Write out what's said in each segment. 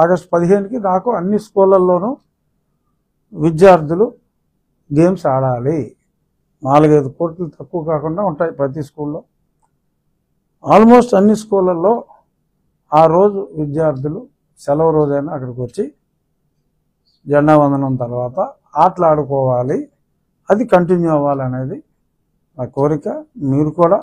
August పదిహేనుకి నాకు అన్ని స్కూళ్ళల్లోనూ విద్యార్థులు గేమ్స్ ఆడాలి నాలుగైదు కోట్లు తక్కువ కాకుండా ఉంటాయి ప్రతి స్కూల్లో ఆల్మోస్ట్ అన్ని స్కూళ్ళల్లో ఆ రోజు విద్యార్థులు సెలవు రోజైనా అక్కడికి వచ్చి జెండా వందనం తర్వాత ఆటలు ఆడుకోవాలి అది కంటిన్యూ అవ్వాలనేది నా కోరిక మీరు కూడా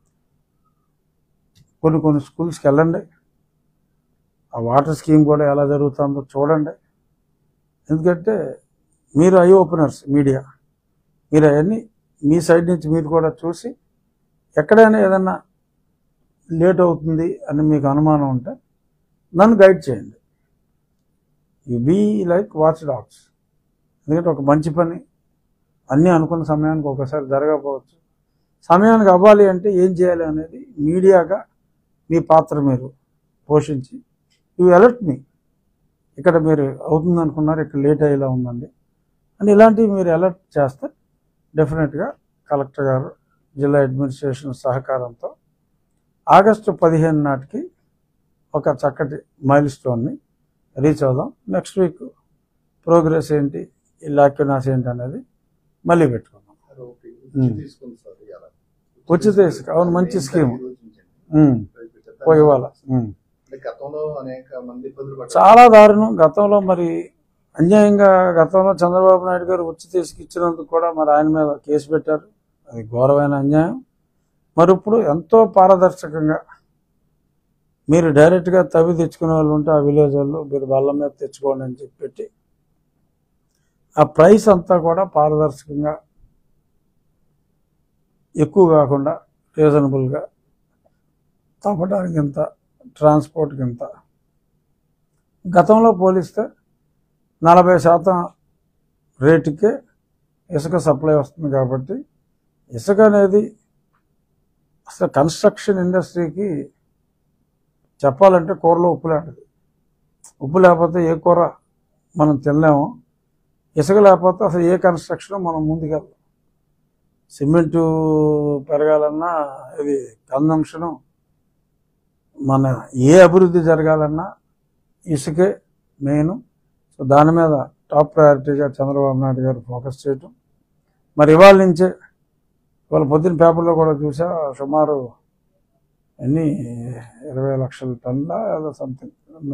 కొన్ని కొన్ని స్కూల్స్కి వెళ్ళండి ఆ వాటర్ స్కీమ్ కూడా ఎలా జరుగుతుందో చూడండి ఎందుకంటే మీరు ఐ ఓపెనర్స్ మీడియా మీరు అవన్నీ మీ సైడ్ నుంచి మీరు కూడా చూసి ఎక్కడైనా ఏదన్నా లేట్ అవుతుంది అని మీకు అనుమానం ఉంటే నన్ను గైడ్ చేయండి you be like watch dogs ఎందుకంటే ఒక మంచి పని అన్నీ అనుకున్న సమయానికి ఒకసారి జరగకపోవచ్చు సమయానికి అవ్వాలి అంటే ఏం చేయాలి అనేది మీడియాగా మీ పాత్ర మీరు పోషించి యూ అలర్ట్ మీ ఇక్కడ మీరు అవుతుంది అనుకున్నారు ఇక్కడ లేట్ అయ్యేలా ఉందండి అని ఇలాంటివి మీరు అలర్ట్ చేస్తే డెఫినెట్గా కలెక్టర్ గారు జిల్లా అడ్మినిస్ట్రేషన్ సహకారంతో ఆగస్టు పదిహేను నాటికి ఒక చక్కటి మైల్ స్టోన్ని రీచ్ అవుదాం నెక్స్ట్ వీక్ ప్రోగ్రెస్ ఏంటి ఈ లాక్యునాస్ ఏంటి అనేది మళ్ళీ పెట్టుకుందాం సార్ ఒకటి ఉమ్. తీసుకుంది సార్ ఇవాళ. ఉచిత ఇసుక అవును మంచి స్కీమ్ ఈ రోజు నుంచి. ఉమ్, రేపు చెప్తాను. పోయి ఇవ్వాల ఉమ్. అంటే గతంలో అనేక మంది ఇబ్బందులు పడ్డారు చాలా దారుణం గతంలో మరి అన్యాయంగా గతంలో చంద్రబాబు నాయుడు గారు ఉచిత ఇసుక ఇచ్చినందుకు కూడా మరి ఆయన మీద కేసు పెట్టారు అది ఘోరమైన అన్యాయం మరి ఇప్పుడు ఎంతో పారదర్శకంగా మీరు డైరెక్ట్గా తవ్వి తెచ్చుకునే వాళ్ళు ఉంటే ఆ విలేజ్ వాళ్ళు మీరు బల్ల మీద తెచ్చుకోండి అని చెప్పి పెట్టి ఆ ప్రైస్ అంతా కూడా పారదర్శకంగా ఎక్కువ కాకుండా రీజనబుల్గా తవ్వడానికి ఇంత ట్రాన్స్పోర్ట్కి ఇంత గతంలో పోలిస్తే నలభై శాతం రేటుకే ఇసుక సప్లై వస్తుంది కాబట్టి ఇసుక అనేది అసలు కన్స్ట్రక్షన్ ఇండస్ట్రీకి చెప్పాలంటే కూరలో ఉప్పు లాంటిది ఉప్పు లేకపోతే ఏ కూర మనం తినలేము ఇసుక లేకపోతే అసలు ఏ కన్స్ట్రక్షన్ మనం ముందుకెళ్ళాం సిమెంటు పెరగాలన్నా ఇది కన్జంప్షను మన ఏ అభివృద్ధి జరగాలన్నా ఇసుకే మెయిన్ సో దాని మీద టాప్ ప్రయారిటీగా చంద్రబాబు నాయుడు గారు ఫోకస్ చేయటం మరి ఇవాళ నుంచే ఇవాళ పొద్దున్న పేపర్లో కూడా చూసా సుమారు ఎన్ని ఇరవై లక్షల టన్నుల ఏదో సంథింగ్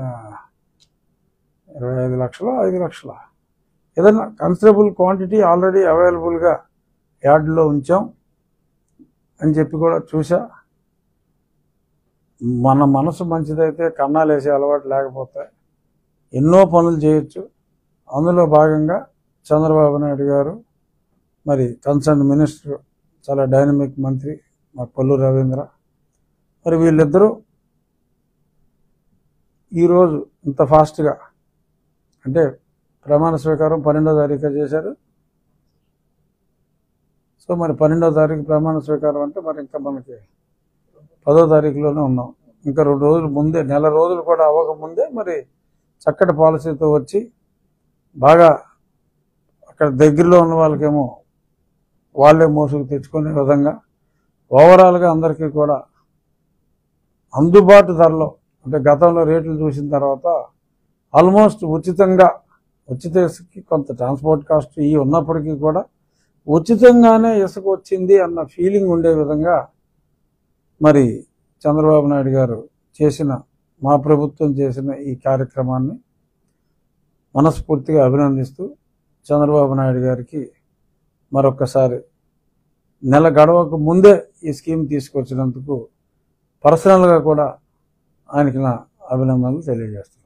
ఇరవై ఐదు లక్షల ఐదు లక్షల ఏదైనా కన్సిడరబుల్ క్వాంటిటీ ఆల్రెడీ అవైలబుల్గా యార్డ్లో ఉంచాం అని చెప్పి కూడా చూసా మన మనసు మంచిదైతే కన్నాలు వేసే అలవాటు లేకపోతే ఎన్నో పనులు చేయొచ్చు అందులో భాగంగా చంద్రబాబు నాయుడు గారు మరి కన్సర్న్ మినిస్టర్ చాలా డైనమిక్ మంత్రి మా కొల్లు రవీంద్ర మరి వీళ్ళిద్దరూ ఈరోజు ఇంత ఫాస్ట్గా అంటే ప్రమాణ స్వీకారం పన్నెండో తారీఖు చేశారు సో మరి పన్నెండో తారీఖు ప్రమాణ స్వీకారం అంటే మరి ఇంకా మనకి పదో తారీఖులోనే ఉన్నాం ఇంకా రెండు రోజులు ముందే నెల రోజులు కూడా అవ్వక ముందే మరి చక్కటి పాలసీతో వచ్చి బాగా అక్కడ దగ్గరలో ఉన్న వాళ్ళకేమో వాళ్ళే మోసుకు తెచ్చుకునే విధంగా ఓవరాల్గా అందరికీ కూడా అందుబాటు ధరలో అంటే గతంలో రేట్లు చూసిన తర్వాత ఆల్మోస్ట్ ఉచితంగా ఉచిత ఇసుకకి కొంత ట్రాన్స్పోర్ట్ కాస్ట్ ఇవి ఉన్నప్పటికీ కూడా ఉచితంగానే ఇసుక వచ్చింది అన్న ఫీలింగ్ ఉండే విధంగా మరి చంద్రబాబు నాయుడు గారు చేసిన మా ప్రభుత్వం చేసిన ఈ కార్యక్రమాన్ని మనస్ఫూర్తిగా అభినందిస్తూ చంద్రబాబు నాయుడు గారికి మరొక్కసారి నెల గడవక ముందే ఈ స్కీమ్ తీసుకొచ్చినందుకు పర్సనల్గా కూడా ఆయనకి నా అభినందనలు తెలియజేస్తున్నాను